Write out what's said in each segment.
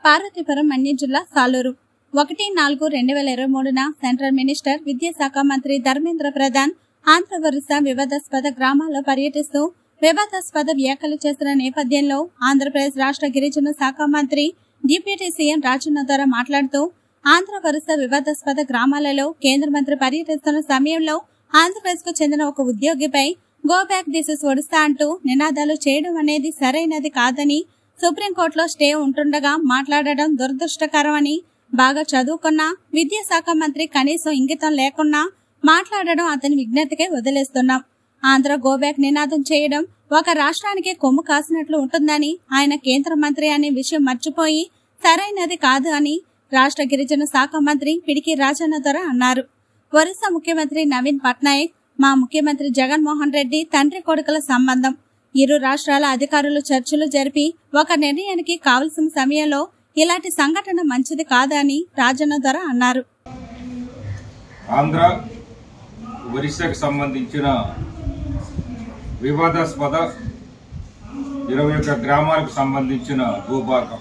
పార్వతీపురం మన్యం జిల్లా సాలూరు ఒకటి నాలుగు రెండు వేల ఇరవై మూడున సెంట్రల్ మినిస్టర్ విద్యాశాఖ మంత్రి ధర్మేంద్ర ప్రధాన్ ఆంధ్ర వరుస వివాదాస్పద గ్రామాల్లో పర్యటిస్తూ వివాదాస్పద వ్యాఖ్యలు చేసిన నేపథ్యంలో ఆంధ్రప్రదేశ్ రాష్ట్ర గిరిజన శాఖ మంత్రి డిప్యూటీ సీఎం రాజన్న ద్వారా మాట్లాడుతూ ఆంధ్ర వరుస వివాదాస్పద గ్రామాలలో కేంద్ర మంత్రి పర్యటిస్తున్న సమయంలో ఆంధ్రప్రదేశ్ కు చెందిన ఒక ఉద్యోగిపై go back this is Odisha అంటూ నినాదాలు చేయడం అనేది సరైనది కాదని సుప్రీంకోర్టులో స్టే ఉంటుండగా మాట్లాడడం దురదృష్టకరమని బాగా చదువుకున్న విద్యాశాఖ మంత్రి కనీసం ఇంగితం లేకున్నా మాట్లాడడం అతని విజ్ఞతకే వదిలేస్తున్నాం ఆంధ్ర గోబ్యాక్ నినాదం చేయడం ఒక రాష్ట్రానికి కొమ్ము కాసినట్లు ఉంటుందని ఆయన కేంద్ర మంత్రి అనే విషయం మర్చిపోయి సరైనది కాదు అని రాష్ట్ర గిరిజన శాఖ మంత్రి పిడికి రాజన్న దొర అన్నారు ఒరిస్సా ముఖ్యమంత్రి నవీన్ పట్నాయక్ మా ముఖ్యమంత్రి జగన్మోహన్ రెడ్డి తండ్రి కొడుకుల సంబంధం ఇరు రాష్ట్రాల అధికారులు చర్చలు జరిపి ఒక నిర్ణయానికి కావలసిన సమయంలో ఇలాంటి సంఘటన మంచిది కాదని రాజన్న దొర అన్నారు ఆంధ్ర ఒరిస్సాకు సంబంధించిన వివాదాస్పద ఇరవై ఒక్క గ్రామాలకు సంబంధించిన భూభాగం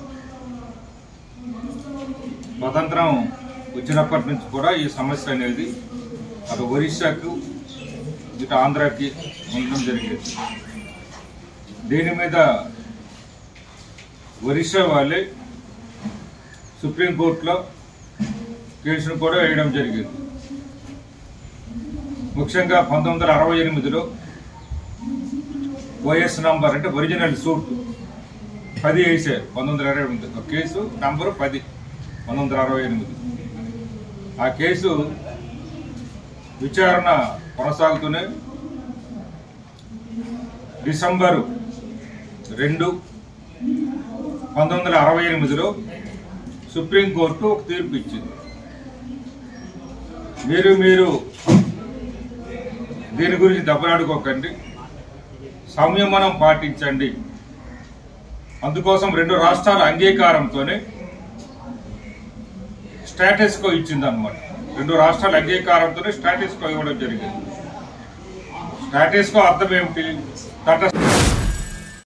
స్వతంత్రం వచ్చినప్పటి నుంచి కూడా ఈ సమస్య అనేది అటు ఒరిస్సాకు ఇటు ఆంధ్రాకి ఉండడం జరిగేది దీని మీద ఒరిస్సా వాళ్ళే సుప్రీంకోర్టులో కేసును కూడా వేయడం జరిగింది ముఖ్యంగా పంతొమ్మిది వందల అరవై ఎనిమిదిలో ఓఎస్ నంబర్ అంటే ఒరిజినల్ సూట్ పది వేసారు పంతొమ్మిది వందల అరవై ఎనిమిది ఒక కేసు నంబరు పది పంతొమ్మిది వందల అరవై ఎనిమిది ఆ కేసు విచారణ కొనసాగుతూనే డిసెంబరు రెండు పంతొమ్మిది వందల అరవై ఎనిమిదిలో సుప్రీంకోర్టు ఒక తీర్పు ఇచ్చింది మీరు మీరు దీని గురించి దెబ్బలాడుకోకండి సంయమనం పాటించండి అందుకోసం రెండు రాష్ట్రాల అంగీకారంతోనే స్టాటస్ కో ఇచ్చింది అనమాట రెండు రాష్ట్రాల అంగీకారంతోనే స్టాటస్ కో ఇవ్వడం జరిగింది స్టాటస్ కో అర్థం ఏమిటి తటస్థ